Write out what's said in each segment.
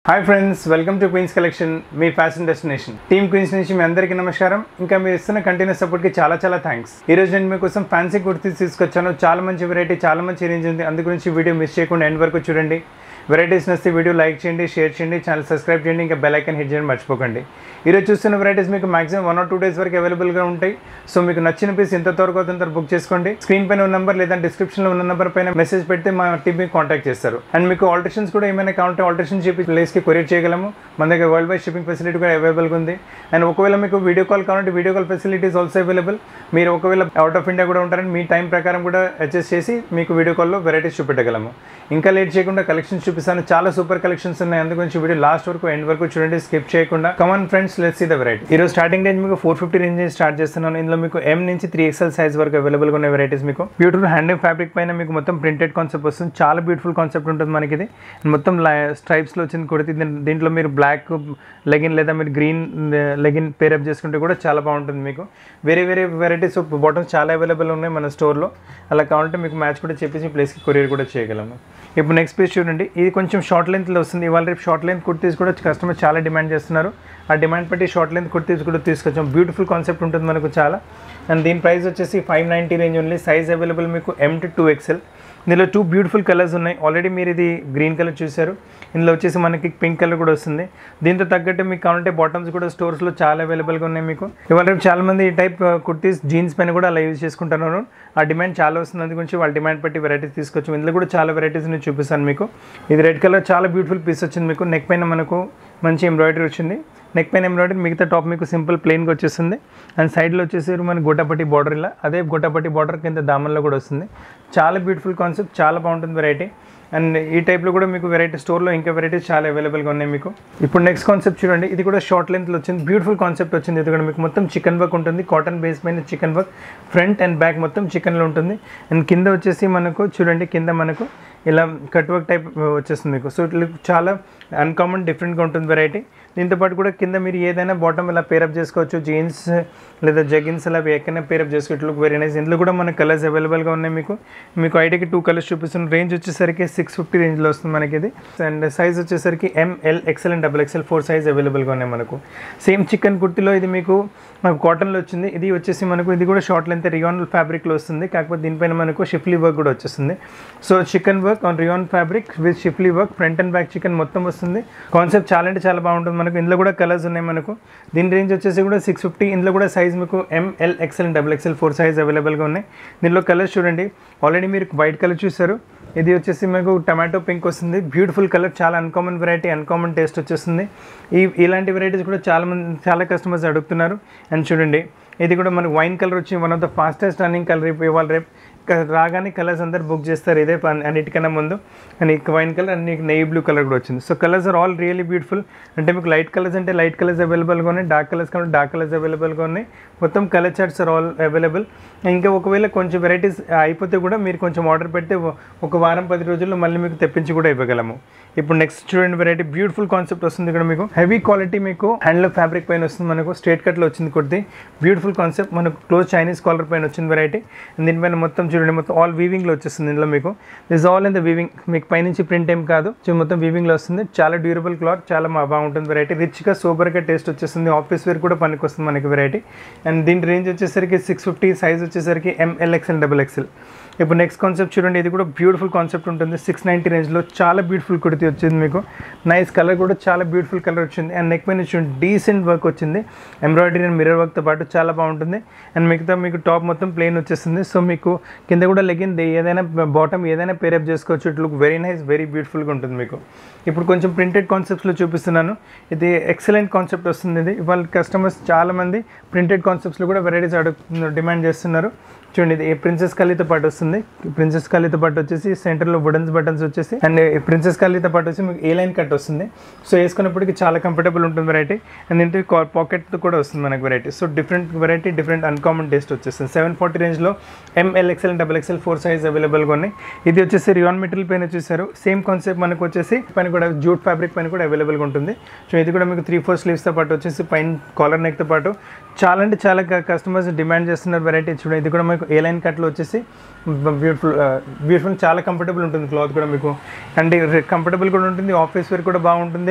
hi friends welcome to Queens Collection మీ fashion destination team Queens నుంచి మీ అందరికీ నమస్కారం ఇంకా మీరు ఇస్తున్న కంటిన్యూస్ సపోర్ట్కి చాలా చాలా థ్యాంక్స్ ఈ రోజు నేను మీకోసం ఫ్యాన్సీ కుర్తీస్ తీసుకొచ్చాను చాలా మంచి వెరైటీ చాలా మంచి రేంజ్ ఉంది అందు గురించి వీడియో మిస్ చేయకుండా ఎండ్ వరకు చూడండి వెరైటీస్ నచ్చితే వీడియో లైక్ చేయండి షేర్ చేయండి ఛానల్ సబ్స్క్రైబ్ చేయండి ఇంకా బెల్ ఐకన్ హిట్ చేయండి మర్చిపోకండి ఈరోజు చూస్తున్న వెరైటీస్ మీకు maximum one or two days వరకు అవైలబుల్గా ఉంటాయి సో మీకు నచ్చిన పీస్ ఎంత త్వరగా అవుతుందో బుక్ చేసుకోండి స్క్రీన్ పైన ఉన్న నెంబర్ లేదా డిస్క్రిప్షన్లో ఉన్న నెంబర్ పైన మెసేజ్ పెడితే మా టీమ్ మీకు కాంటాక్ట్ చేస్తారు అండ్ మీకు ఆల్టరేషన్స్ కూడా ఏమైనా కావాలంటే ఆల్టరేషన్ చెప్పి ప్లేస్కి కొరియర్ చేయగలము మన దగ్గర వరల్డ్ వైడ్ షిప్పింగ్ ఫెసిలిటీ కూడా అవైలబుల్గా ఉంది అండ్ ఒకవేళ మీకు వీడియో కాల్ కావాలంటే video call facilities also available మీరు ఒకవేళ అవుట్ ఆఫ్ ఇండియా కూడా ఉంటారని మీ టైం ప్రకారం కూడా అడ్జస్ట్ చేసి మీకు వీడియో కాల్లో వెరైటీస్ చూపెట్టగలము ఇంకా లేట్ చేయకుండా కలెక్షన్స్ చూపిస్తాను చాలా సూపర్ కలెక్షన్స్ ఉన్నాయి అందుగురించి వీడియో లాస్ట్ వరకు ఎండ్ వరకు చూడండి స్కిప్ చేయకుండా come on friends let's see the variety ఈరోజు స్టార్టింగ్ రేంజ్ మీకు ఫోర్ ఫిఫ్టీ రేంజ్ నుంచి స్టార్ట్ చేస్తున్నాను ఇందులో మీకు ఎం నుంచి త్రీ ఎక్స్ఎల్ సైజ్ వరకు అవైలబుల్గా ఉన్న వెరైటీస్ మీకు బ్యూటిఫుల్ హ్యాండ్ ఫ్యాబ్రిక్ పైన మీకు మొత్తం ప్రింటెడ్ కాన్సెప్ట్ వస్తుంది చాలా బ్యూటిఫుల్ కాన్సెప్ట్ ఉంటుంది మనకి ఇది మొత్తం స్ట్రైప్స్లో వచ్చింది కుడితే దీని- దీంట్లో మీరు బ్లాక్ లెగిన్ లేదా మీరు గ్రీన్ లెగిన్ పేరప్ చేసుకుంటే కూడా చాలా బాగుంటుంది మీకు వేరే వేరే వెరైటీస్ ఆఫ్ బాటమ్స్ చాలా అవైలబుల్ ఉన్నాయి మన స్టోర్లో అలా కావాలంటే మీకు మ్యాచ్ కూడా చెప్పేసి ప్లేస్కి కొరియర్ కూడా చేయగలము ఇప్పుడు నెక్స్ట్ పీస్ చూడండి ఇది కొంచెం షార్ట్ లెంత్లో వస్తుంది ఇవాళ రేపు షార్ట్ లెంత్ కుర్తీస్ కూడా కస్టమర్ చాలా డిమాండ్ చేస్తున్నారు ఆ డిమాండ్ బట్టి షార్ట్ లెంత్ కుర్తీస్ కూడా తీసుకొచ్చాం బ్యూటిఫుల్ కాన్సెప్ట్ ఉంటుంది మనకు చాలా అండ్ దీని ప్రైస్ వచ్చేసి five ninety range only size available మీకు ఎం టు టూ ఎక్స్ఎల్ ఇందులో టూ బ్యూటిఫుల్ కలర్స్ ఉన్నాయి ఆల్రెడీ మీరు ఇది గ్రీన్ కలర్ చూశారు ఇందులో వచ్చేసి మనకి పింక్ కలర్ కూడా వస్తుంది దీంతో తగ్గట్టు మీకు కావాలంటే బాటమ్స్ కూడా స్టోర్స్లో చాలా అవైలబుల్గా ఉన్నాయి మీకు ఇవాళ రేపు చాలా మంది ఈ టైప్ కుర్తీస్ జీన్స్ పైన కూడా అలా యూజ్ చేసుకుంటున్నారు ఆ డిమాండ్ చాలా వస్తుంది అందు గురించి వాళ్ళ డిమాండ్ బట్టి వెరైటీస్ తీసుకొచ్చాం ఇందులో కూడా చాలా వెరైటీస్ నేను చూపిస్తాను మీకు ఇది రెడ్ కలర్ చాలా బ్యూటిఫుల్ పీస్ వచ్చింది మీకు నెక్ పైన మనకు మంచి ఎంబ్రాయిడరీ వచ్చింది నెక్ పైన ఎంబ్రాయిడరీ మిగతా టాప్ మీకు సింపుల్ ప్లెయిన్గా వచ్చేస్తుంది అండ్ సైడ్లో వచ్చేసి మన గొట్టపట్టి బార్డర్ ఇలా అదే గొట్టపట్టి బార్డర్ కింద దామన్లో కూడా వస్తుంది చాలా బ్యూటిఫుల్ కాన్సెప్ట్ చాలా బాగుంటుంది వెరైటీ అండ్ ఈ టైప్లో కూడా మీకు వెరైటీ స్టోర్లో ఇంకా వెరైటీస్ చాలా అవైలబుల్గా ఉన్నాయి మీకు ఇప్పుడు నెక్స్ట్ కాన్సెప్ట్ చూడండి ఇది కూడా షార్ట్ లెంత్లో వచ్చింది బ్యూటిఫుల్ కాన్సెప్ట్ వచ్చింది ఇది కూడా మీకు మొత్తం చికెన్ వర్క్ ఉంటుంది కాటన్ బేస్ పైన chikan work front and back మొత్తం చికెన్లో ఉంటుంది అండ్ కింద వచ్చేసి మనకు చూడండి కింద మనకు ఇలా కట్ వర్క్ టైప్ వచ్చేస్తుంది మీకు సో ఇట్లా చాలా అన్కామన్ డిఫరెంట్గా ఉంటుంది వెరైటీ దీంతో పాటు కూడా కింద మీరు ఏదైనా బాటమ్ ఇలా పేరప్ చేసుకోవచ్చు జీన్స్ లేదా జగిన్స్ అలా ఎక్కడైనా పేరప్ చేసుకోవచ్చు లుక్ వెరీ నైస్ ఇందులో కూడా మన కలర్స్ అవైలబుల్గా ఉన్నాయి మీకు మీకు ఐటీకి టూ కలర్స్ చూపిస్తున్న రేంజ్ వచ్చేసరికి సిక్స్ ఫిఫ్టీ రేంజ్లో వస్తుంది మనకి ఇది అండ్ సైజ్ వచ్చేసరికి ML XL and double XL four size అవైలబుల్గా ఉన్నాయి మనకు సేమ్ చికెన్ కుర్తిలో ఇది మీకు మనకు కాటన్లో వచ్చింది ఇది వచ్చేసి మనకు ఇది కూడా షార్ట్ లెంత్ రియాన్ ఫ్యాబ్రిక్లో వస్తుంది కాకపోతే దీనిపైన మనకు షిఫ్లీ వర్క్ కూడా వచ్చేస్తుంది so chikan work on rayon fabric with schiffli work front and back chikan మొత్తం వస్తుంది కాన్సెప్ట్ చాలా అంటే చాలా బాగుంటుంది మనకు ఇందులో కూడా కలర్స్ ఉన్నాయి మనకు దీని రేంజ్ వచ్చేసి కూడా సిక్స్ ఫిఫ్టీ ఇందులో కూడా సైజ్ మీకు ML XL and double XL four size అవైలబుల్గా ఉన్నాయి దీనిలో కలర్స్ చూడండి ఆల్రెడీ మీరు వైట్ కలర్ చూసారు ఇది వచ్చేసి మీకు టమాటో పింక్ వస్తుంది బ్యూటిఫుల్ కలర్ చాలా అన్కామన్ వెరైటీ అన్కామన్ టేస్ట్ వచ్చేస్తుంది ఈ ఇలాంటి వెరైటీస్ కూడా చాలా మంది చాలా కస్టమర్స్ అడుగుతున్నారు అండ్ చూడండి ఇది కూడా మనకు వైన్ కలర్ వచ్చి one of the fastest running colour రేపు ఇవాళ రేపు క- రాగానే కలర్స్ అందరు బుక్ చేస్తారు ఇదే పన్- అన్నిటికన్నా ముందు అండ్ ఈ వైన్ కలర్ అండ్ నీకు నెయ్యి బ్లూ కలర్ కూడా వచ్చింది so colours are all really beautiful అంటే మీకు లైట్ కలర్స్ అంటే లైట్ కలర్స్ అవైలబుల్గా ఉన్నాయి డార్క్ కలర్స్ కాబట్టి డార్క్ కలర్స్ అవైలబుల్గా ఉన్నాయి మొత్తం colour charts are all available ఇంకా ఒకవేళ కొంచెం వెరైటీస్ అయిపోతే కూడా మీరు కొంచెం ఆర్డర్ పెడితే ఒ- ఒక వారం పది రోజుల్లో మళ్ళీ మీకు తెప్పించి కూడా ఇవ్వగలము ఇప్పుడు నెక్స్ట్ చూడండి వెరైటీ బ్యూటిఫుల్ కాన్సెప్ట్ వస్తుంది ఇక్కడ మీకు హెవీ క్వాలిటీ మీకు హ్యాండ్లూమ్ ఫ్యాబ్రిక్ పైన వస్తుంది మనకు స్ట్రేట్ కట్లో వచ్చింది కుర్తి బ్యూటిఫుల్ కాన్సెప్ట్ మనకు క్లోజ్ చైనీస్ కాలర్ పైన వచ్చింది వెరైటీ దీనిపైన మొత్తం చూడండి మొత్తం ఆల్ వీవింగ్లో వచ్చేస్తుంది ఇందులో మీకు this all in the weaving మీకు పైనుంచి ప్రింట్ ఏం కాదు సో మొత్తం వీవింగ్లో వస్తుంది చాలా డ్యూరబుల్ క్లాత్ చాలా మా- బాగుంటుంది వెరైటీ రిచ్గా సూపర్గా టేస్ట్ వచ్చేస్తుంది ఆఫీస్ వేర్ కూడా పనికి వస్తుంది మనకి వెరైటీ అండ్ దీని రేంజ్ వచ్చేసరికి సిక్స్ ఫిఫ్టీ సైజ్ వచ్చేసరికి ఎంఎల్ఎక్స్ఎల్ డబుల్ ఎక్స్ఎల్ ఇప్పుడు నెక్స్ట్ కాన్సెప్ట్ చూడండి ఇది కూడా బ్యూటిఫుల్ కాన్సెప్ట్ ఉంటుంది సిక్స్ నైంటీ రేంజ్లో చాలా బ్యూటిఫుల్ కుర్తి వచ్చింది మీకు నైస్ కలర్ కూడా చాలా బ్యూటిఫుల్ కలర్ వచ్చింది అండ్ నెక్ పైన చూడండి డీసెంట్ వర్క్ వచ్చింది ఎంబ్రాయిడరీ అండ్ మిర్రర్ వర్క్తో పాటు చాలా బాగుంటుంది అండ్ మిగతా మీకు టాప్ మొత్తం ప్లెయిన్ వచ్చేస్తుంది సో మీకు కింద కూడా లెగిన్ ఏదైనా బాటమ్ ఏదైనా పేరప్ చేసుకోవచ్చు it look very nice very బ్యూటిఫుల్గా ఉంటుంది మీకు ఇప్పుడు కొంచెం ప్రింటెడ్ కాన్సెప్ట్స్లో చూపిస్తున్నాను ఇది ఎక్సలెంట్ కాన్సెప్ట్ వస్తుంది ఇది ఇవాళ కస్టమర్స్ చాలామంది ప్రింటెడ్ కాన్సెప్ట్స్లో కూడా వెరైటీస్ అడుగు డిమాండ్ చేస్తున్నారు చూడండి ఇది ప్రిన్సెస్ కలీతో పాటు వస్తుంది ప్రిన్సెస్ కలీతో పాటు వచ్చేసి సెంటర్లో వుడన్స్ బటన్స్ వచ్చేసి అండ్ ప్రిన్సెస్ కలీతో పాటు వచ్చి మీకు ఏ లైన్ కట్ వస్తుంది సో వేసుకున్నప్పటికి చాలా కంఫర్టబుల్ ఉంటుంది వెరైటీ అండ్ ఇంటి పాకెట్ కూడా వస్తుంది మనకి variety so different variety different uncommon taste వచ్చేస్తుంది సెవెన్ ఫార్టీ రేంజ్లో M L XL double XL four size అవైలబుల్గా ఉన్నాయి ఇది వచ్చేసి రియాన్ మెటీరియల్ పైన చూసారు సేమ్ కాన్సెప్ట్ మనకు వచ్చేసి పైన కూడా జూట్ ఫ్యాబ్రిక్ పైన కూడా అవైలబుల్గా ఉంటుంది సో ఇది కూడా మీకు త్రీ ఫోర్ స్లీవ్స్తో పాటు వచ్చేసి పైన కాలర్ నెక్తో పాటు చాలా అంటే చాలా కస్టమర్స్ డిమాండ్ చేస్తున్నారు వెరైటీ చూడండి ఇది కూడా మీకు ఏ లైన్ కట్లో వచ్చేసి బ్యూటిఫుల్ బ్యూటిఫుల్ చాలా కంఫర్టబుల్ ఉంటుంది క్లాత్ కూడా మీకు అండ్ కంఫర్టబుల్ కూడా ఉంటుంది ఆఫీస్ వేర్ కూడా బాగుంటుంది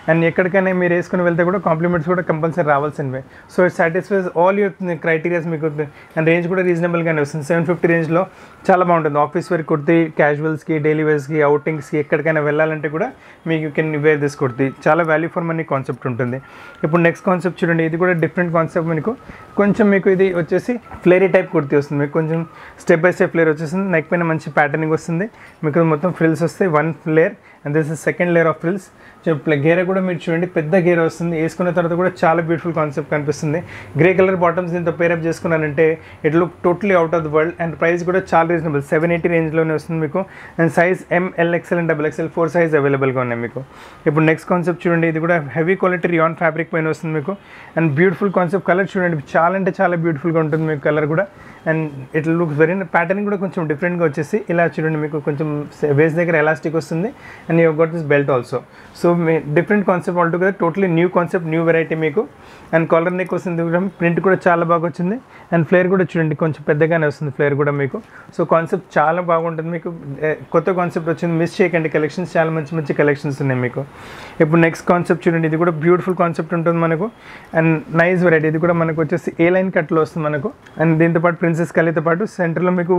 అండ్ ఎక్కడికైనా మీరు వేసుకుని వెళ్తే కూడా కాంప్లిమెంట్స్ కూడా కంపల్సరీ రావాల్సినవే so it satisfies all your criterias మీకు అండ్ రేంజ్ కూడా రీజనబుల్గానే వస్తుంది సెవెన్ ఫిఫ్టీ రేంజ్లో చాలా బాగుంటుంది ఆఫీస్ వేర్ కుర్తి క్యాజువల్స్కి డైలీ వేర్స్కి అవుటింగ్స్కి ఎక్కడికైనా వెళ్ళాలంటే కూడా మీకు కెన్ వేర్ దిస్ కుర్తి చాలా వాల్యూ ఫర్ మనీ కాన్సెప్ట్ ఉంటుంది ఇప్పుడు నెక్స్ట్ కాన్సెప్ట్ చూడండి ఇది కూడా డిఫరెంట్ కాన్సెప్ట్ మీకు కొంచెం మీకు ఇది వచ్చేసి ఫ్లేరీ టైప్ కుర్తి వస్తుంది మీకు కొంచెం స్టెప్ బై స్టెప్ ఫ్లేర్ వచ్చేస్తుంది నెక్ పైన మంచి ప్యాటర్నింగ్ వస్తుంది మీకు మొత్తం ఫ్రిల్స్ వస్తాయి one layer and this is second layer of frills గేర కూడా మీరు చూడండి పెద్ద గేర వస్తుంది వేసుకున్న తర్వాత కూడా చాలా బ్యూటిఫుల్ కాన్సెప్ట్ కనిపిస్తుంది గ్రే కలర్ బాటమ్స్ దీంతో పేరప్ చేసుకున్నారంటే it look totally out of the world and price కూడా చాలా రీజనబుల్ సెవెన్ ఎయిటీ రేంజ్లోనే వస్తుంది మీకు and size M L XL and double XL four size అవైలబుల్గా ఉన్నాయి మీకు ఇప్పుడు నెక్స్ట్ కాన్సెప్ట్ చూడండి ఇది కూడా హెవీ క్వాలిటీ రియాన్ ఫ్యాబ్రిక్ పైన వస్తుంది మీకు అండ్ బ్యూటిఫుల్ కాన్సెప్ట్ కలర్ చూడండి చాలా అంటే చాలా బ్యూటిఫుల్గా ఉంటుంది మీకు కలర్ కూడా and it looks very pattern కూడా కొంచెం డిఫరెంట్గా వచ్చేసి ఇలా చూడండి మీకు కొంచెం వేస్ దగ్గర ఎలాస్టిక్ వస్తుంది and you got this belt also so మీ different concept all together totally new concept new variety మీకు అండ్ కాలర్ నెక్ వస్తుంది ప్రింట్ కూడా చాలా బాగా వచ్చింది అండ్ ఫ్లేర్ కూడా చూడండి కొంచెం పెద్దగానే వస్తుంది ఫ్లేర్ కూడా మీకు సో కాన్సెప్ట్ చాలా బాగుంటుంది మీకు ఏ, కొత్త కాన్సెప్ట్ వచ్చింది మిస్ చేయకండి కలెక్షన్స్ చాలా మంచి మంచి కలెక్షన్స్ ఉన్నాయి మీకు ఇప్పుడు నెక్స్ట్ కాన్సెప్ట్ చూడండి ఇది కూడా బ్యూటిఫుల్ కాన్సెప్ట్ ఉంటుంది మనకు అండ్ నైస్ వెరైటీ ఇది కూడా మనకు వచ్చేసి ఏ లైన్ కట్లో వస్తుంది మనకు అండ్ దీంతో పాటు ప్రిన్సెస్ కలితో పాటు సెంటర్లో మీకు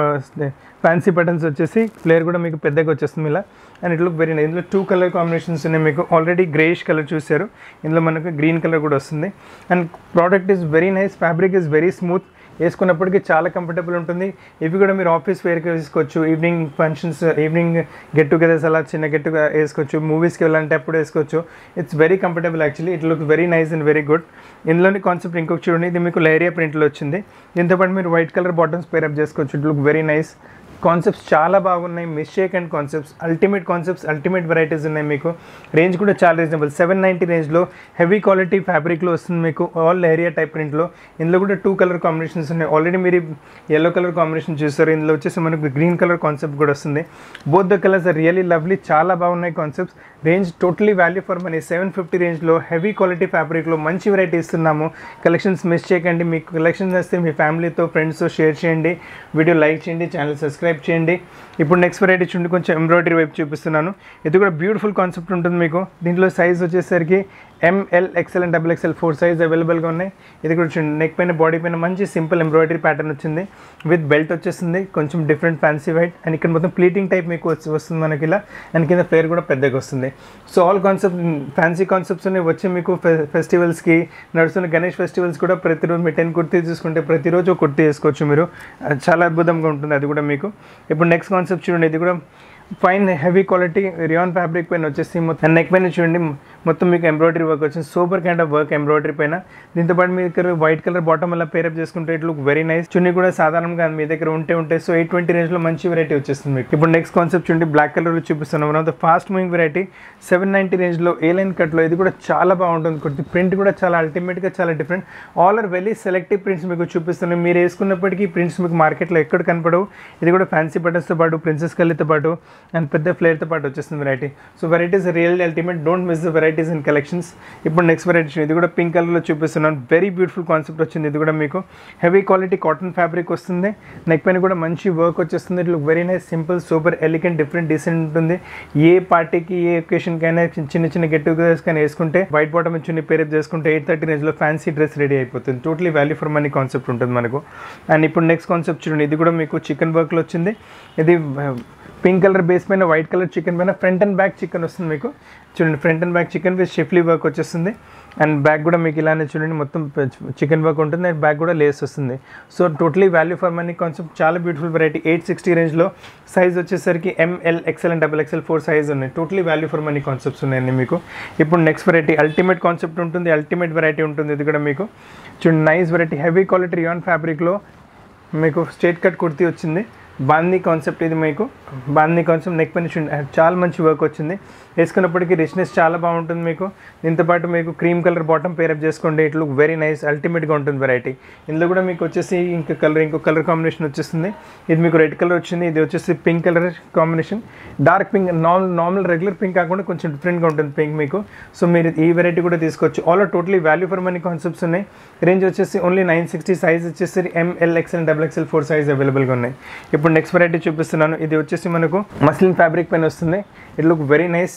ఫ్యాన్సీ బటన్స్ వచ్చేసి ఫ్లేర్ కూడా మీకు పెద్దగా వచ్చేస్తుంది ఇలా and it look very nice ఇందులో టూ కలర్ కాంబినేషన్స్ ఉన్నాయి మీకు ఆల్రెడీ గ్రేష్ కలర్ చూశారు ఇందులో మనకు గ్రీన్ కలర్ కూడా వస్తుంది and product is very nice fabric is very smooth వేసుకున్నప్పటికీ చాలా కంఫర్టబుల్ ఉంటుంది ఇవి కూడా మీరు ఆఫీస్ వేర్కి వేసుకోవచ్చు evening functions evening get togethers అలా చిన్న గెట్ వేసుకోవచ్చు మూవీస్కి వెళ్ళాలంటే అప్పుడు వేసుకోవచ్చు it's very comfortable actually it look very nice and very good ఇందులోని కాన్సెప్ట్ ఇంకొక చూడండి ఇది మీకు లైరియా ప్రింట్లో వచ్చింది దీంతోపాటు మీరు వైట్ కలర్ బాటమ్స్ పేరప్ చేసుకోవచ్చు it look very nice concepts చాలా బాగున్నాయి mistake and concepts ultimate concepts ultimate varieties ఉన్నాయి మీకు రేంజ్ కూడా చాలా రీజనబుల్ సెవెన్ నైంటీ రేంజ్లో హెవీ క్వాలిటీ ఫ్యాబ్రిక్లో వస్తుంది మీకు ఆల్ ఏరియా టైప్ ప్రింట్లో ఇందులో కూడా టూ కలర్ కాంబినేషన్స్ ఉన్నాయి ఆల్రెడీ మీరు ఎల్లో కలర్ కాంబినేషన్ చూస్తారు ఇందులో వచ్చేసి మనకు గ్రీన్ కలర్ కాన్సెప్ట్ కూడా వస్తుంది both the colours are really lovely చాలా బాగున్నాయి concepts range totally value for money seven fifty రేంజ్లో హెవీ క్వాలిటీ ఫ్యాబ్రిక్లో మంచి వెరైటీ ఇస్తున్నాము కలెక్షన్స్ మిస్ చేయకండి మీకు కలెక్షన్స్ వస్తే మీ ఫ్యామిలీతో ఫ్రెండ్స్తో షేర్ చేయండి వీడియో లైక్ చేయండి ఛానల్ సబ్స్క్రైబ్ చేయండి ఇప్పుడు నెక్స్ట్ వెరైటీ చూడండి కొంచెం ఎంబ్రాయిడరీ వైపు చూపిస్తున్నాను ఇది కూడా బ్యూటిఫుల్ కాన్సెప్ట్ ఉంటుంది మీకు దీంట్లో సైజ్ వచ్చేసరికి ML XL and double XL four size అవైలబుల్గా ఉన్నాయి ఇది కూడా చూడండి నెక్ పైన బాడీ పైన మంచి సింపుల్ ఎంబ్రాయిడరీ ప్యాటర్న్ వచ్చింది విత్ బెల్ట్ వచ్చేసింది కొంచెం డిఫరెంట్ ఫ్యాన్సీ వైట్ అండ్ ఇక్కడ మొత్తం ప్లీటింగ్ టైప్ మీకు వచ్చి- వస్తుంది మనకి ఇలా అండ్ కింద ఫ్లేర్ కూడా పెద్దగా వస్తుంది so all concept fancy concepts ఉన్నాయి వచ్చి మీకు ఫె- ఫెస్టివల్స్కి నడుస్తున్న గణేష్ ఫెస్టివల్స్ కూడా ప్రతిరోజు మీరు టెన్ కుర్తీ తీసుకుంటే ప్రతిరోజు ఒక కుర్తీ వేసుకోవచ్చు మీరు అది చాలా అద్భుతంగా ఉంటుంది అది కూడా మీకు ఇప్పుడు నెక్స్ట్ కాన్సెప్ట్ చూడండి ఇది కూడా fine heavy quality rayon fabric పైన వచ్చేసి మొత్తం నెక్ పైన చూడండి మొత్తం మీకు ఎంబ్రాయిడరీ వర్క్ వచ్చింది super kind of work embroidery పైన దీంతో పాటు మీ దగ్గర వైట్ కలర్ బాటమ్ వల్ల పేరప్ చేసుకుంటే it look very nice chunni కూడా సాధారణంగా మీ దగ్గర ఉంటే ఉంటే సో ఎయిట్ ట్వంటీ రేంజ్లో మంచి వెరైటీ వచ్చేస్తుంది మీకు ఇప్పుడు నెక్స్ట్ కాన్సెప్ట్ చూడండి బ్లాక్ కలర్లో చూపిస్తున్నాం one of the fast moving variety seven ninety రేంజ్లో ఏ లైన్ కట్లో ఇది కూడా చాలా బాగుంటుంది కొద్ది ప్రింట్ కూడా చాలా అల్టిమేట్గా చాలా different all are very selective prints మీకు చూపిస్తున్నాయి మీరు వేసుకున్నప్పటికీ ప్రింట్స్ మీకు మార్కెట్లో ఎక్కడ కనపడవు ఇది కూడా ఫ్యాన్సీ బటన్స్తో పాటు ప్రిన్సెస్ కల్లీతో పాటు అండ్ పెద్ద ఫ్లేర్తో పాటు వచ్చేస్తుంది variety so varieties real ultimate don't miss the varieties in collections ఇప్పుడు నెక్స్ట్ వెరైటీ ఇది కూడా పింక్ కలర్లో చూపిస్తున్నాను వెరీ బ్యూటిఫుల్ కాన్సెప్ట్ వచ్చింది ఇది కూడా మీకు హెవీ క్వాలిటీ కాటన్ ఫ్యాబ్రిక్ వస్తుంది నెక్ పైన కూడా మంచి వర్క్ వచ్చేస్తుంది it look very nice simple super elegant different decent ఉంటుంది ఏ పార్టీకి ఏ ఒకేషన్కైనా చిన్న చిన్న గెట్ టుగెదర్స్ కానీ వేసుకుంటే వైట్ బాటమ్ చున్ని పేరప్ చేసుకుంటే ఎయిట్ థర్టీ రేంజ్లో ఫ్యాన్సీ డ్రెస్ రెడీ అయిపోతుంది totally value for money concept ఉంటుంది మనకు అండ్ ఇప్పుడు నెక్స్ట్ కాన్సెప్ట్ చూడండి ఇది కూడా మీకు చికెన్ వర్క్లో వచ్చింది ఇది పింక్ కలర్ బేస్ పైన వైట్ కలర్ చికెన్ పైన ఫ్రంట్ అండ్ బ్యాక్ చికెన్ వస్తుంది మీకు చూడండి front and back chikan with schiffli work వచ్చేస్తుంది అండ్ బ్యాక్ కూడా మీకు ఇలానే చూడండి మొత్తం చికెన్ వర్క్ ఉంటుంది అండ్ బ్యాక్ కూడా లేస్ వస్తుంది so totally value for money concept చాలా బ్యూటిఫుల్ వెరైటీ ఎయిట్ సిక్స్టీ రేంజ్లో సైజ్ వచ్చేసరికి ML XL and double XL four size ఉన్నాయి totally value for money concepts ఉన్నాయండి మీకు ఇప్పుడు నెక్స్ట్ వెరైటీ అల్టిమేట్ కాన్సెప్ట్ ఉంటుంది అల్టిమేట్ వెరైటీ ఉంటుంది ఇది కూడా మీకు చూడండి nice variety heavy quality rayon ఫ్యాబ్రిక్లో మీకు స్ట్రేట్ కట్ కుర్తీ వచ్చింది బాందీ కాన్సెప్ట్ ఇది మీకు బాందీ కాన్సెప్ట్ నెక్ పైన చూడండి చాలా మంచి వర్క్ వచ్చింది వేసుకున్నప్పటికీ రిచ్నెస్ చాలా బాగుంటుంది మీకు దీంతో పాటు మీకు క్రీమ్ కలర్ బాటమ్ పేరప్ చేసుకోండి ఇట్ లుక్ వెరీ నైస్ అల్టిమేట్గా ఉంటుంది వెరైటీ ఇందులో కూడా మీకు వచ్చేసి ఇంకో కలర్ ఇంకో కలర్ కాంబినేషన్ వచ్చేస్తుంది ఇది మీకు రెడ్ కలర్ వచ్చింది ఇది వచ్చేసి pink colour combination dark pink normal normal regular pink కాకుండా కొంచెం డిఫరెంట్గా ఉంటుంది పింక్ మీకు సో మీరు ఈ వెరైటీ కూడా తీసుకోవచ్చు all are totally value for money concepts ఉన్నాయి రేంజ్ వచ్చేసి ఓన్లీ నైన్ సిక్స్టీ సైజ్ వచ్చేసి M L XL double XL four size అవైలబుల్గా ఉన్నాయి ఇప్పుడు నెక్స్ట్ వెరైటీ చూపిస్తున్నాను ఇది వచ్చేసి మనకు మస్లిన్ ఫ్యాబ్రిక్ పైన వస్తుంది it look very nice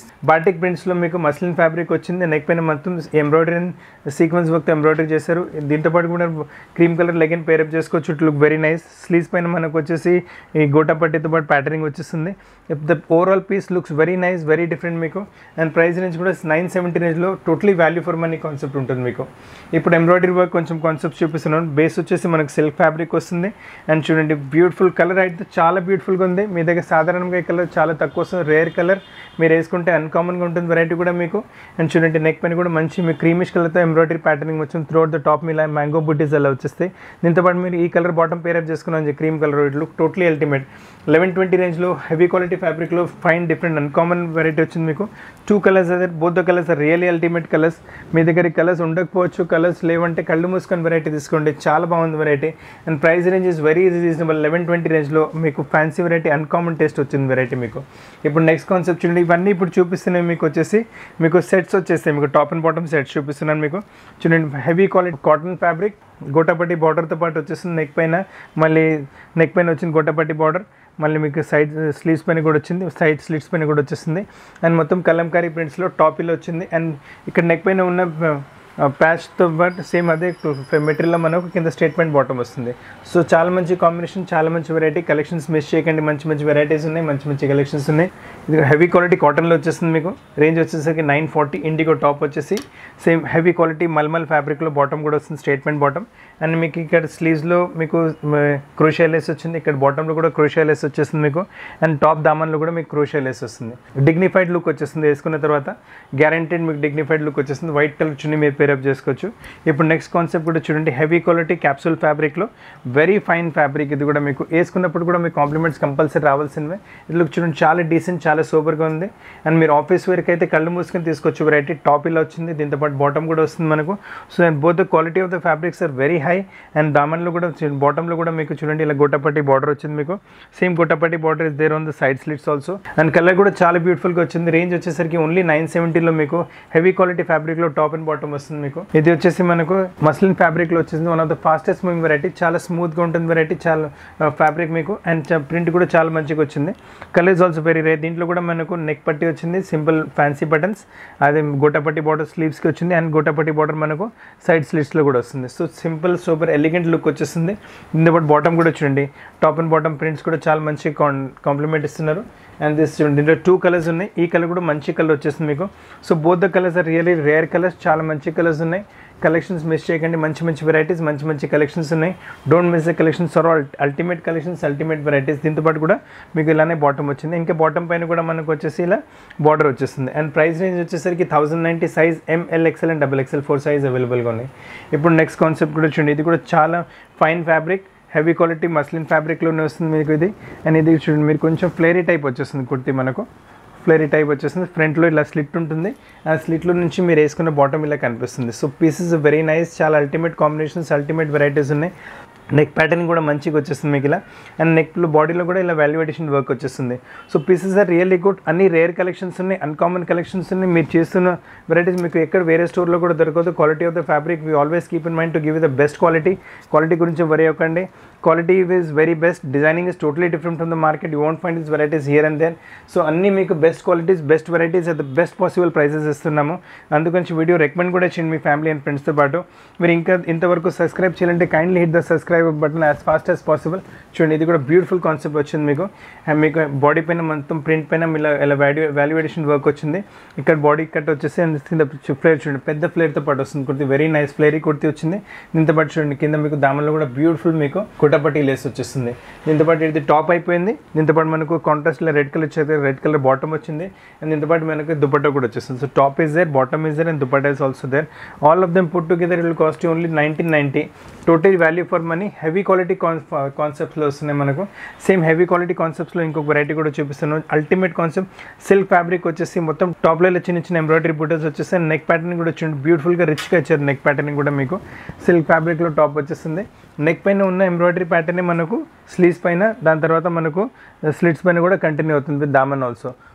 batik ప్రింట్స్లో మీకు మస్లిన్ ఫ్యాబ్రిక్ వచ్చింది నెక్ పైన మొత్తం ఎంబ్రాయిడరీ సీక్వెన్స్ వర్క్ ఎంబ్రాయిడరీ చేశారు దీంతో పాటు కూడా క్రీమ్ కలర్ లెగిన్ పేరప్ చేసుకోవచ్చు it look very nice sleeves పైన మనకు వచ్చేసి ఈ గోటా పట్టితో పాటు ప్యాటర్నింగ్ వచ్చేస్తుంది the overall piece looks very nice very different మీకు అండ్ ప్రైస్ రేంజ్ కూడా నైన్ సెవెంటీ రేంజ్లో totally value for money concept ఉంటుంది మీకు ఇప్పుడు ఎంబ్రాయిడరీ వర్క్ కొంచెం కాన్సెప్ట్ చూపిస్తున్నాను బేస్ వచ్చేసి మనకు సిల్క్ ఫ్యాబ్రిక్ వస్తుంది అండ్ చూడండి బ్యూటిఫుల్ కలర్ అయితే చాలా బ్యూటిఫుల్గా ఉంది మీ దగ్గర సాధారణంగా ఈ కలర్ చాలా తక్కువ వస్తుంది రేర్ కలర్ మీరు వేసుకుంటే అన్కామన్గా ఉంటుంది వెరైటీ కూడా మీకు అండ్ చూడండి నెక్ పైన కూడా మంచి మీ క్రీమిష్ కలర్తో ఎంబ్రాయిడరీ ప్యాటర్నింగ్ వచ్చింది త్రూఅవుట్ ద టాప్ మీ మ్యాంగో బుడ్డీస్ అలా వచ్చేస్తాయి దీంతో పాటు మీరు ఈ కలర్ బాటమ్ పేరప్ చేసుకున్నాను cream colour it look totally ultimate eleven twenty రేంజ్లో హెవీ క్వాలిటీ ఫ్యాబ్రిక్లో ఫైన్ డిఫరెంట్ అన్కామన్ వెరైటీ వచ్చింది మీకు టూ కలర్స్ అదే both the colours are really ultimate colours మీ దగ్గర కలర్స్ ఉండకపోవచ్చు కలర్స్ లేవంటే కళ్ళు మూసుకొని వెరైటీ తీసుకోండి చాలా బాగుంది variety and price range is very reasonable eleven twenty రేంజ్లో మీకు ఫ్యాన్సీ వెరైటీ అన్కామన్ టేస్ట్ వచ్చింది వెరైటీ మీకు ఇప్పుడు నెక్స్ట్ కాన్సెప్ట్ చూడండి ఇవన్నీ ఇప్పుడు చూపిస్తున్నాయి మీకు వచ్చేసి మీకు సెట్స్ వచ్చేస్తాయి మీకు టాప్ అండ్ బాటమ్ సెట్స్ చూపిస్తున్నాను మీకు చూడండి heavy quality cotton fabric gotapatti బార్డర్తో పాటు వచ్చేసింది నెక్ పైన మళ్ళీ నెక్ పైన వచ్చింది గోటాపట్టి బార్డర్ మళ్ళీ మీకు సైడ్ స్లీవ్స్ పైన కూడా వచ్చింది సైడ్ స్లీవ్స్ పైన కూడా వచ్చేసింది అండ్ మొత్తం కలంకారీ ప్రింట్స్లో టాపీలో వచ్చింది అండ్ ఇక్కడ నెక్ పైన ఉన్న ప్యాచ్తో పాటు సేమ్ అదే మెటీరియల్లో మనకు కింద స్టేట్మెంట్ బాటమ్ వస్తుంది సో చాలా మంచి కాంబినేషన్ చాలా మంచి వెరైటీ కలెక్షన్స్ మిస్ చేయకండి మంచి మంచి వెరైటీస్ ఉన్నాయి మంచి మంచి కలెక్షన్స్ ఉన్నాయి ఇది హెవీ క్వాలిటీ కాటన్లో వచ్చేస్తుంది మీకు రేంజ్ వచ్చేసరికి నైన్ ఫార్టీ ఇండిగో టాప్ వచ్చేసి సేమ్ హెవీ క్వాలిటీ మల్మల్ ఫ్యాబ్రిక్లో బాటమ్ కూడా వస్తుంది స్టేట్మెంట్ బాటమ్ అండ్ మీకు ఇక్కడ స్లీవ్స్లో మీకు క్రూషియలెస్ వచ్చింది ఇక్కడ బాటంలో కూడా క్రూషియలెస్ వచ్చేస్తుంది మీకు అండ్ టాప్ దామన్లో కూడా మీకు క్రూషియలెస్ వస్తుంది డిగ్నిఫైడ్ లుక్ వచ్చేస్తుంది వేసుకున్న తర్వాత గ్యారంటీడ్ మీకు డిగ్నిఫైడ్ లుక్ వచ్చేస్తుంది వైట్ కలర్ చున్నీ మీరు పేరప్ చేసుకోవచ్చు ఇప్పుడు నెక్స్ట్ కాన్సెప్ట్ కూడా చూడండి హెవీ క్వాలిటీ క్యాప్సూల్ ఫ్యాబ్రిక్లో వెరీ ఫైన్ ఫ్యాబ్రిక్ ఇది కూడా మీకు వేసుకున్నప్పుడు కూడా మీకు కాంప్లిమెంట్స్ కంపల్సరీ రావాల్సినవే ఇది లుక్ చూడండి చాలా డీసెంట్ చాలా సూపర్గా ఉంది అండ్ మీరు ఆఫీస్ వేర్కి అయితే కళ్ళు మూసుకొని తీసుకోవచ్చు వెరైటీ టాప్ ఇలా వచ్చింది దీంతో పాటు బాటమ్ కూడా వస్తుంది మనకు so and both the quality of the fabrics are very high and దామన్లో కూడా బాటంలో కూడా మీకు చూడండి ఇలా గొట్టపట్టి బార్డర్ వచ్చింది మీకు same gotapatti border is there on the side slits also and colour కూడా చాలా బ్యూటిఫుల్గా వచ్చింది రేంజ్ వచ్చేసరికి ఓన్లీ నైన్ సెవెంటీలో మీకు హెవీ క్వాలిటీ ఫ్యాబ్రిక్లో టాప్ అండ్ బాటమ్ వస్తుంది మీకు ఇది వచ్చేసి మనకు మస్లిన్ ఫ్యాబ్రిక్లో వచ్చేసింది one of the fastest moving variety చాలా స్మూత్గా ఉంటుంది వెరైటీ చాలా ఫ్యాబ్రిక్ మీకు అండ్ ప్రింట్ కూడా చాలా మంచిగా వచ్చింది colour is also very rare దీంట్లో కూడా మనకు నెక్ పట్టి వచ్చింది సింపుల్ ఫ్యాన్సీ బటన్స్ అదే గోటపట్టి బార్డర్ స్లీవ్స్కి వచ్చింది అండ్ గోటపట్టి బార్డర్ మనకు సైడ్ స్లీవ్స్లో కూడా వస్తుంది so simple super elegant look వచ్చేస్తుంది దీంతో పాటు బాటమ్ కూడా చూడండి టాప్ అండ్ బాటమ్ ప్రింట్స్ కూడా చాలా మంచి కాంప్లిమెంట్ ఇస్తున్నారు అండ్ దిస్ చూడండి దీంట్లో టూ కలర్స్ ఉన్నాయి ఈ కలర్ కూడా మంచి కలర్ వచ్చేస్తుంది మీకు so both the colours are really rare colours చాలా మంచి కలర్స్ ఉన్నాయి కలెక్షన్స్ మిస్ చేయకండి మంచి మంచి వెరైటీస్ మంచి మంచి కలెక్షన్స్ ఉన్నాయి don't miss the collections are ultimate collections ultimate varieties దీంతో పాటు కూడా మీకు ఇలానే బాటమ్ వచ్చింది ఇంకా బాటమ్ పైన కూడా మనకు వచ్చేసి ఇలా బార్డర్ వచ్చేస్తుంది అండ్ ప్రైస్ రేంజ్ వచ్చేసరికి thousand ninety size M L XL and double XL four size అవైలబుల్గా ఉన్నాయి ఇప్పుడు నెక్స్ట్ కాన్సెప్ట్ కూడా చూడండి ఇది కూడా చాలా fine fabric heavy quality muslin ఫ్యాబ్రిక్లోనే వస్తుంది మీకు ఇది అండ్ ఇది చూడండి మీరు కొంచెం ఫ్లేరీ టైప్ వచ్చేస్తుంది కుర్తీ మనకు ఫ్లేరీ టైప్ వచ్చేస్తుంది ఫ్రంట్లో ఇలా స్లిట్ ఉంటుంది ఆ స్లిట్లో నుంచి మీరు వేసుకున్న బాటమ్ ఇలా కనిపిస్తుంది సో పీసెస్ వెరీ నైస్ చాలా అల్టిమేట్ కాంబినేషన్స్ అల్టిమేట్ వెరైటీస్ ఉన్నాయి నెక్ ప్యాటర్న్ కూడా మంచిగా వచ్చేస్తుంది మీకు ఇలా అండ్ నెక్లో బాడీలో కూడా ఇలా వాల్యుయేషన్ వర్క్ వచ్చేస్తుంది so pieces are really good అన్ని రేర్ కలెక్షన్స్ ఉన్నాయి అన్కామన్ కలెక్షన్స్ ఉన్నాయి మీరు చేస్తున్న వెరైటీస్ మీకు ఎక్కడ వేరే స్టోర్లో కూడా దొరకదు quality of the fabric we always keep in mind to give the best quality quality గురించి వరి అవ్వకండి quality is very best designing is totally different from the market you won't find is varieties here and then so అన్ని మీకు best qualities best varieties at the best possible prices ఇస్తున్నాము అందుకని video recommend కూడా చేయండి మీ family and ఫ్రెండ్స్తో పాటు మీరు ఇంకా ఇంతవరకు సబ్స్క్రైబ్ చేయాలంటే kindly hit the subscribe button as fast as possible చూడండి ఇది కూడా బ్యూటిఫుల్ కాన్సెప్ట్ వచ్చింది మీకు అండ్ మీకు బాడీ పైన మొత్తం ప్రింట్ పైన ఇలా ఇలా వాల్యూ వాల్యుయేషన్ వర్క్ వచ్చింది ఇక్కడ బాడీ కట్ వచ్చేసి and కింద ఫ్లేర్ చూడండి పెద్ద ఫ్లేర్తో పాటు వస్తుంది kurti very nice flary kurti వచ్చింది దీంతో పాటు చూడండి కింద మీకు దామల్లో కూడా బ్యూటిఫుల్ మీకు కుటపట్టి లేస్ వచ్చేస్తుంది దీంతో పాటు ఇది టాప్ అయిపోయింది దీంతో పాటు మనకు కాంట్రాస్ట్లో రెడ్ కలర్ చేస్తే రెడ్ కలర్ బాటమ్ వచ్చింది అండ్ దీంతో పాటు మనకు దుపట్టా కూడా వచ్చేస్తుంది so top is there bottom is there and dupatta is also there all of them put together will cost only nineteen ninety total value for money heavy quality కాన్సెప్ట్స్లో వస్తున్నాయి మనకు same heavy quality కాన్సెప్ట్స్లో ఇంకొక variety కూడా చూపిస్తున్నాను ultimate concept silk fabric వచ్చేసి మొత్తం టాప్లో ఇలా చిన్న చిన్న ఎంబ్రాయిడరీ బుటర్స్ వచ్చేసి నెక్ ప్యాటర్న్ కూడా వచ్చింది బ్యూటిఫుల్గా రిచ్గా ఇచ్చారు నెక్ ప్యాటర్న్ కూడా మీకు సిల్క్ ఫ్యాబ్రిక్లో టాప్ వచ్చేస్తుంది నెక్ పైన ఉన్న ఎంబ్రాయిడరీ ప్యాటర్న్ మనకు స్లీవ్స్ పైన దాని తర్వాత మనకు స్లిట్స్ పైన కూడా కంటిన్యూ అవుతుంది విత్ దామన్ also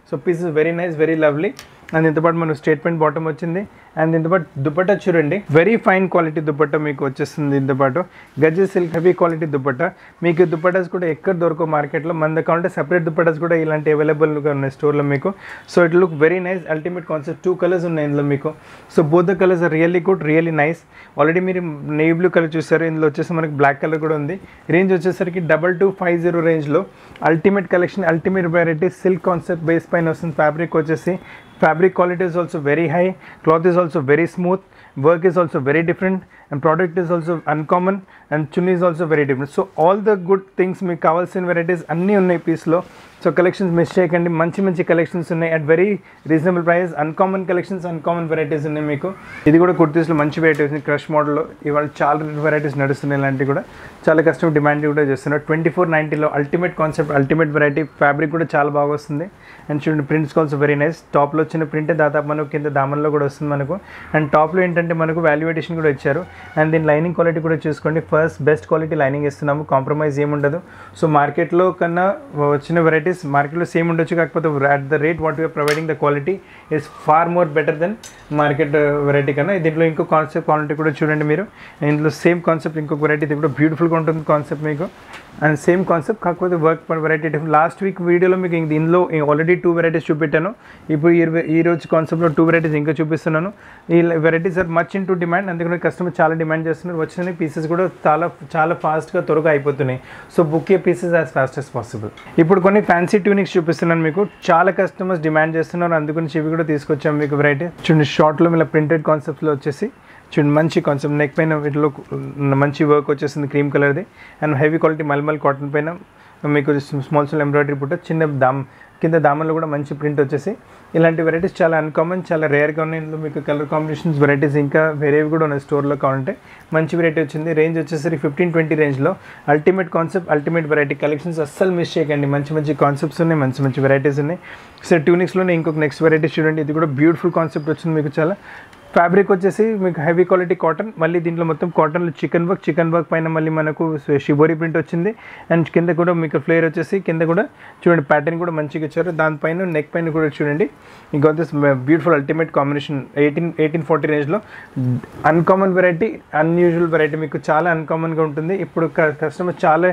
so piece is very nice very lovely and ఇంతపాటు మనకు స్టేట్మెంట్ బాటమ్ వచ్చింది అండ్ ఇంతపాటు దుపట్టా చూడండి వెరీ ఫైన్ క్వాలిటీ దుపట్టా మీకు వచ్చేస్తుంది ఇంతపాటు గజ్జి సిల్క్ హెవీ క్వాలిటీ దుపట్టా మీకు దుపట్టాస్ కూడా ఎక్కడ దొరకవు మార్కెట్లో మన దగ్గర ఉంటే సెపరేట్ దుపట్టాస్ కూడా ఇలాంటి అవైలబుల్గా ఉన్నాయి స్టోర్లో మీకు so it look very nice ultimate concept two colours ఉన్నాయి ఇందులో మీకు so both the colours are really good really nice already మీరు నేవీ బ్లూ కలర్ చూసారు ఇందులో వచ్చేసి మనకి బ్లాక్ కలర్ కూడా ఉంది రేంజ్ వచ్చేసరికి డబల్ టూ ఫైవ్ జీరో రేంజ్లో ultimate collection ultimate variety silk concept base పైన వస్తుంది ఫ్యాబ్రిక్ వచ్చేసి fabric quality is also very high cloth is also very smooth work is also very different and product is also uncommon and chunni is also very different so all the good things మీకు కావాల్సిన varieties అన్నీ ఉన్నాయి పీస్లో so collections miss చేయకండి మంచి మంచి collections ఉన్నాయి at very reasonable price uncommon collections uncommon varieties ఉన్నాయి మీకు ఇది కూడా కుర్తీస్లో మంచి వెరైటీస్ ఉన్నాయి క్రష్ మోడల్లో ఇవాళ చాలా వెరైటీస్ నడుస్తున్నాయి ఇలాంటివి కూడా చాలా కస్టమర్ డిమాండ్ కూడా చేస్తున్నారు ట్వంటీ ఫోర్ నైంటీలో ultimate concept ultimate variety fabric కూడా చాలా బాగా వస్తుంది అండ్ చూడండి ప్రింట్స్ ఆల్సో వెరీ నైస్ టాప్లో వచ్చిన ప్రింటే దాదాపు మనకు కింద దామన్లో కూడా వస్తుంది మనకు అండ్ టాప్లో ఏంటంటే మనకు వాల్యుయేషన్ కూడా ఇచ్చారు అండ్ దీని లైనింగ్ క్వాలిటీ కూడా చూసుకోండి ఫస్ట్ బెస్ట్ క్వాలిటీ లైనింగ్ ఇస్తున్నాము కాంప్రమైజ్ ఏముండదు సో మార్కెట్లో కన్నా వచ్చిన వెరైటీస్ మార్కెట్లో సేమ్ ఉండొచ్చు కాకపోతే at the rate what you're providing the quality is far more better then market variety కన్నా దీంట్లో ఇంకో కాన్సెప్ట్ క్వాలిటీ కూడా చూడండి మీరు ఇందులో సేమ్ కాన్సెప్ట్ ఇంకొక వెరైటీ ఇది కూడా బ్యూటిఫుల్గా ఉంటుంది కాన్సెప్ట్ మీకు అండ్ సేమ్ కాన్సెప్ట్ కాకపోతే work variety different last week వీడియోలో మీకు ఇంక ఇందులో ఆల్రెడీ టూ వెరైటీస్ చూపెట్టాను ఇప్పుడు ఈ ఈ రోజు కాన్సెప్ట్లో టూ వెరైటీస్ ఇంకా చూపిస్తున్నాను ఈ varieties are much into demand అందుకని కస్టమర్ చాలా డిమాండ్ చేస్తున్నారు వచ్చిన పీసెస్ కూడా చాలా చాలా ఫాస్ట్గా త్వరగా అయిపోతున్నాయి so book a pieces as fast as possible ఇప్పుడు కొన్ని ఫ్యాన్సీ ట్యూనిక్స్ చూపిస్తున్నాను మీకు చాలా కస్టమర్స్ డిమాండ్ చేస్తున్నారు అందుకని ఇవి కూడా తీసుకొచ్చాము మీకు వెరైటీ చూడండి షార్ట్లో ఇలా ప్రింటెడ్ కాన్సెప్ట్స్లో వచ్చేసి చూడండి మంచి కాన్సెప్ట్ నెక్ పైన వీటిలో మంచి వర్క్ వచ్చేసింది క్రీమ్ కలర్ది and heavy quality mulmul cotton పైన మీకు స్మాల్ స్మాల్ ఎంబ్రాయిడరీ పుట్ట చిన్న దామ్ కింద దామన్లో కూడా మంచి ప్రింట్ వచ్చేసి ఇలాంటి వెరైటీస్ చాలా అన్కామన్ చాలా రేర్గా ఉన్నాయి ఇందులో మీకు కలర్ కాంబినేషన్స్ వెరైటీస్ ఇంకా వేరేవి కూడా ఉన్నాయి స్టోర్లో కావాలంటే మంచి వెరైటీ వచ్చింది రేంజ్ వచ్చేసరికి ఫిఫ్టీన్ ట్వంటీ రేంజ్లో ultimate concept ultimate variety collections అస్సలు మిస్ చేయకండి మంచి మంచి కాన్సెప్ట్స్ ఉన్నాయి మంచి మంచి వెరైటీస్ ఉన్నాయి సో ట్యూనిక్స్లోనే ఇంకొక నెక్స్ట్ వెరైటీ చూడండి ఇది కూడా బ్యూటిఫుల్ కాన్సెప్ట్ వచ్చింది మీకు చాలా ఫ్యాబ్రిక్ వచ్చేసి మీకు హెవీ క్వాలిటీ కాటన్ మళ్ళీ దీంట్లో మొత్తం కాటన్లో చికెన్ వర్క్ చికెన్ వర్క్ పైన మళ్ళీ మనకు షిబోరి ప్రింట్ వచ్చింది అండ్ కింద కూడా మీకు ఫ్లేర్ వచ్చేసి కింద కూడా చూడండి ప్యాటర్న్ కూడా మంచిగా ఇచ్చారు దానిపైన నెక్ పైన కూడా చూడండి ఇంకా this beautiful ultimate combination eighteen eighteen forty రేంజ్లో అన్కామన్ వెరైటీ అన్యూజువల్ వెరైటీ మీకు చాలా అన్కామన్గా ఉంటుంది ఇప్పుడు కస్టమర్ చాలా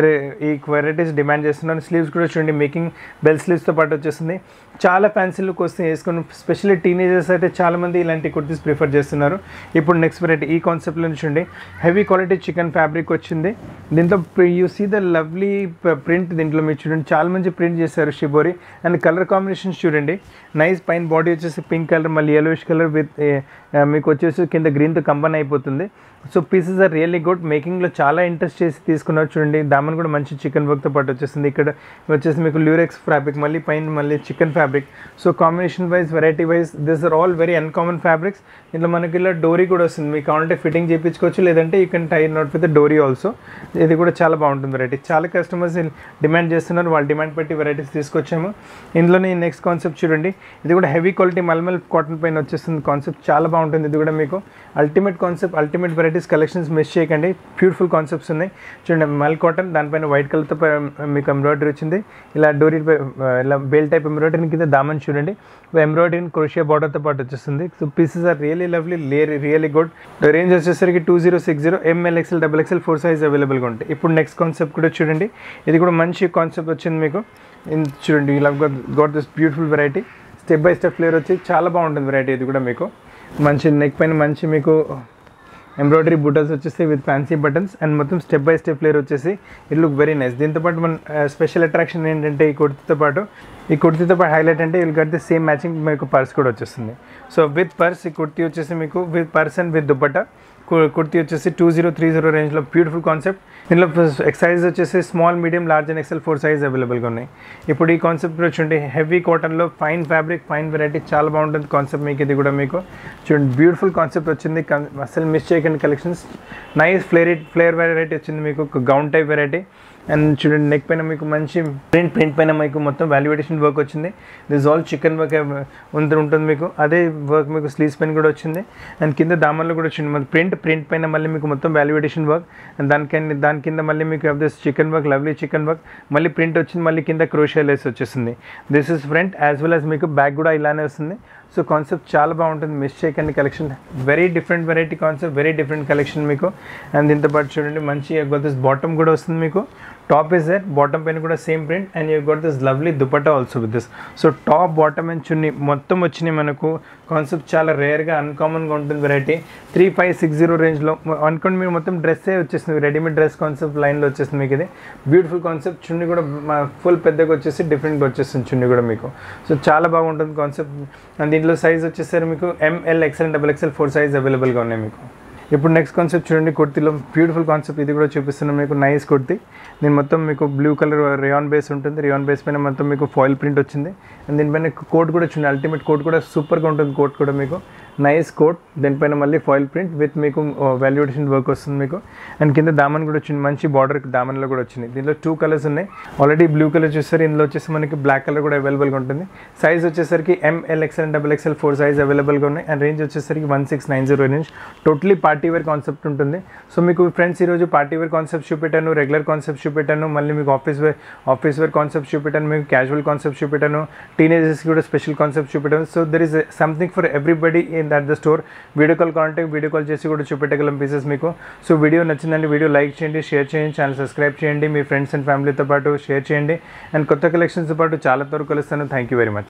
ఈ వెరైటీస్ డిమాండ్ చేస్తున్నారు స్లీవ్స్ కూడా చూడండి మేకింగ్ బెల్ స్లీవ్స్తో పాటు వచ్చేసింది చాలా ఫ్యాన్సీ లుక్ వస్తే వేసుకుని స్పెషల్లీ టీనేజర్స్ అయితే చాలామంది ఇలాంటి కుర్తీస్ ప్రిఫర్ చేస్తున్నారు ఇప్పుడు నెక్స్ట్ వెరైటీ ఈ కాన్సెప్ట్లో చూడండి హెవీ క్వాలిటీ చికెన్ ఫ్యాబ్రిక్ వచ్చింది దీంట్లో you see the lovely print దీంట్లో మీరు చూడండి చాలా మంచి ప్రింట్ చేశారు షిబోరి అండ్ కలర్ కాంబినేషన్స్ చూడండి నైస్ పైన బాడీ వచ్చేసి పింక్ కలర్ మళ్ళీ యెలోయిష్ కలర్ విత్ మీకు వచ్చేసి కింద గ్రీన్తో కంబైన్ అయిపోతుంది so pieces are really good మేకింగ్లో చాలా ఇంట్రెస్ట్ చేసి తీసుకున్నారు చూడండి దామన్ కూడా మంచి చికెన్ వర్క్తో పాటు వచ్చేసింది ఇక్కడ వచ్చేసి మీకు ల్యూరెక్స్ ఫ్యాబ్రిక్ మళ్ళీ పైన మళ్ళీ chikan fabric so combination wise variety wise this are all very uncommon fabrics ఇందులో మనకి ఇలా డోరీ కూడా వస్తుంది మీకు కావాలంటే ఫిట్టింగ్ చేయించుకోవచ్చు లేదంటే you can tie knot with dori also ఇది కూడా చాలా బాగుంటుంది వెరైటీ చాలా కస్టమర్స్ డిమాండ్ చేస్తున్నారు వాళ్ళ డిమాండ్ బట్టి వెరైటీస్ తీసుకొచ్చాము ఇందులోనే నెక్స్ట్ కాన్సెప్ట్ చూడండి ఇది కూడా హెవీ క్వాలిటీ మల్మల్ కాటన్ పైన వచ్చేస్తుంది కాన్సెప్ట్ చాలా బాగుంటుంది ఇది కూడా మీకు ultimate concept ultimate varieties collections miss చేయకండి బ్యూటిఫుల్ కాన్సెప్ట్స్ ఉన్నాయి చూడండి మల్ కాటన్ దానిపైన వైట్ కలర్తో మీకు ఎంబ్రాయిడరీ వచ్చింది ఇలా డోరీ ఇలా బెల్ టైప్ ఎంబ్రాయిడరీ కింద దామన్ చూడండి ఎంబ్రాయిడరీ క్రోషియా బార్డర్తో పాటు వచ్చేస్తుంది so pieces are really lovely లే రియలీ గుడ్ రేంజ్ వచ్చేసరికి two zero six zero M L XL double XL four size అవైలబుల్గా ఉంటాయి ఇప్పుడు నెక్స్ట్ కాన్సెప్ట్ కూడా చూడండి ఇది కూడా మంచి కాన్సెప్ట్ వచ్చింది మీకు చూడండి ఇలా got this beautiful variety step by step flavour వచ్చి చాలా బాగుంటుంది వెరైటీ ఇది కూడా మీకు మంచి నెక్ పైన మంచి మీకు ఎంబ్రాయిడరీ బుటల్స్ వచ్చేసి విత్ ఫ్యాన్సీ బటన్స్ అండ్ మొత్తం స్టెప్ బై స్టెప్ లేయర్ వచ్చేసి ఇట్ లుక్ వెరీ నైస్ దీంతో పాటు మన స్పెషల్ అట్రాక్షన్ ఏంటంటే ఈ కుర్తీతో పాటు ఈ కుర్తీతో పాటు హైలైట్ అంటే will get the same matching మీకు పర్స్ కూడా వచ్చేస్తుంది సో విత్ పర్స్ ఈ కుర్తీ వచ్చేసి మీకు with purse and with dupatta kurti వచ్చేసి టూ జీరో త్రీ జీరో రేంజ్లో బ్యూటిఫుల్ కాన్సెప్ట్ దీనిలో సైజ్ వచ్చేసి small medium large and XL four size అవైలబుల్గా ఉన్నాయి ఇప్పుడు ఈ కాన్సెప్ట్ చూడండి హెవీ కాటన్లో ఫైన్ ఫ్యాబ్రిక్ ఫైన్ వెరైటీ చాలా బాగుంటుంది కాన్సెప్ట్ మీకు ఇది కూడా మీకు చూడండి బ్యూటిఫుల్ కాన్సెప్ట్ వచ్చింది అసలు మిస్ చేయకండి collections nice flare flare variety వచ్చింది మీకు గౌన్ టైప్ వెరైటీ అండ్ చూడండి నెక్ పైన మీకు మంచి ప్రింట్ ప్రింట్ పైన మీకు మొత్తం వాల్యుయేషన్ వర్క్ వచ్చింది దిస్ ఆల్ చికెన్ వర్క్ ఉంటుంది ఉంటుంది మీకు అదే వర్క్ మీకు స్లీవ్స్ పైన కూడా వచ్చింది అండ్ కింద దామన్లో కూడా వచ్చింది మన ప్రింట్ ప్రింట్ పైన మళ్ళీ మీకు మొత్తం వాల్యుయేషన్ వర్క్ అండ్ దానికని దాని కింద మళ్ళీ మీకు this chikan work lovely chikan work మళ్ళీ ప్రింట్ వచ్చింది మళ్ళీ కింద క్రోషియా లేస్ వచ్చేసింది this is front as well as మీకు బ్యాక్ కూడా ఇలానే వస్తుంది సో కాన్సెప్ట్ చాలా బాగుంటుంది మిస్ చేయకండి collection very different variety concept very different collection మీకు అండ్ దీంతో పాటు చూడండి మంచి దిస్ బాటమ్ కూడా వస్తుంది మీకు టాప్ ఇస్ దట్ బాటమ్ పైన కూడా same print and you got this lovely dupatta also with this so top bottom and chunni మొత్తం వచ్చినాయి మనకు కాన్సెప్ట్ చాలా రేర్గా అన్కామన్గా ఉంటుంది variety three five six zero రేంజ్లో అనుకోండి మీరు మొత్తం డ్రెస్సే వచ్చేసింది రెడీమేడ్ డ్రెస్ కాన్సెప్ట్ లైన్లో వచ్చేసింది మీకు ఇది బ్యూటిఫుల్ కాన్సెప్ట్ చున్నీ కూడా ఫుల్ పెద్దగా వచ్చేసి డిఫరెంట్గా వచ్చేస్తుంది చున్నీ కూడా మీకు సో చాలా బాగుంటుంది కాన్సెప్ట్ అండ్ దీంట్లో సైజ్ వచ్చేసరికి మీకు M L XL double XL four size అవైలబుల్గా ఉన్నాయి మీకు ఇప్పుడు నెక్స్ట్ కాన్సెప్ట్ చూడండి కుర్తీలో బ్యూటిఫుల్ కాన్సెప్ట్ ఇది కూడా చూపిస్తున్నాను మీకు నైస్ కుర్తీ దీని మొత్తం మీకు బ్లూ కలర్ రియాన్ బేస్ ఉంటుంది రియాన్ బేస్ పైన మొత్తం మీకు ఫాయిల్ ప్రింట్ వచ్చింది అండ్ దీనిపైన కోట్ కూడా వచ్చింది అల్టిమేట్ కోట్ కూడా సూపర్గా ఉంటుంది కోట్ కూడా మీకు నైస్ కోట్ దీనిపైన మళ్ళీ ఫాయిల్ ప్రింట్ విత్ మీకు వాల్యుయేషన్ వర్క్ వస్తుంది మీకు అండ్ కింద దామన్ కూడా వచ్చింది మంచి బార్డర్ దామన్లో కూడా వచ్చింది దీంట్లో టూ కలర్స్ ఉన్నాయి ఆల్రెడీ బ్లూ కలర్ చూస్తారు ఇందులో వచ్చేసి మనకి బ్లాక్ కలర్ కూడా అవైలబుల్గా ఉంటుంది సైజ్ వచ్చేసరికి M L XL double XL four size అవైలబుల్గా ఉన్నాయి అండ్ రేంజ్ వచ్చేసరికి one six nine zero range totally party wear concept ఉంటుంది సో మీకు ఫ్రెండ్స్ ఈరోజు పార్టీ వేర్ కాన్సెప్ట్ చూపెట్టాను రెగ్యులర్ కాన్సెప్ట్ చూపెట్టాను మళ్ళీ మీకు office wear office wear concept చూపెట్టాను మీకు క్యాజువల్ కాన్సెప్ట్ చూపెట్టాను టీనేజర్స్కి కూడా స్పెషల్ కాన్సెప్ట్ చూపెట్టాను so there is something for everybody in that the store video call contact video call చేసి కూడా చూపెట్టగలం పీసెస్ మీకు సో వీడియో నచ్చిందండి వీడియో లైక్ చేయండి షేర్ చేయండి ఛానల్ సబ్స్క్రైబ్ చేయండి మీ ఫ్రెండ్స్ అండ్ ఫ్యామిలీతో పాటు షేర్ చేయండి అండ్ కొత్త కలెక్షన్స్తో పాటు చాలా త్వరగా కలుస్తాను థ్యాంక్ యూ వెరీ మచ్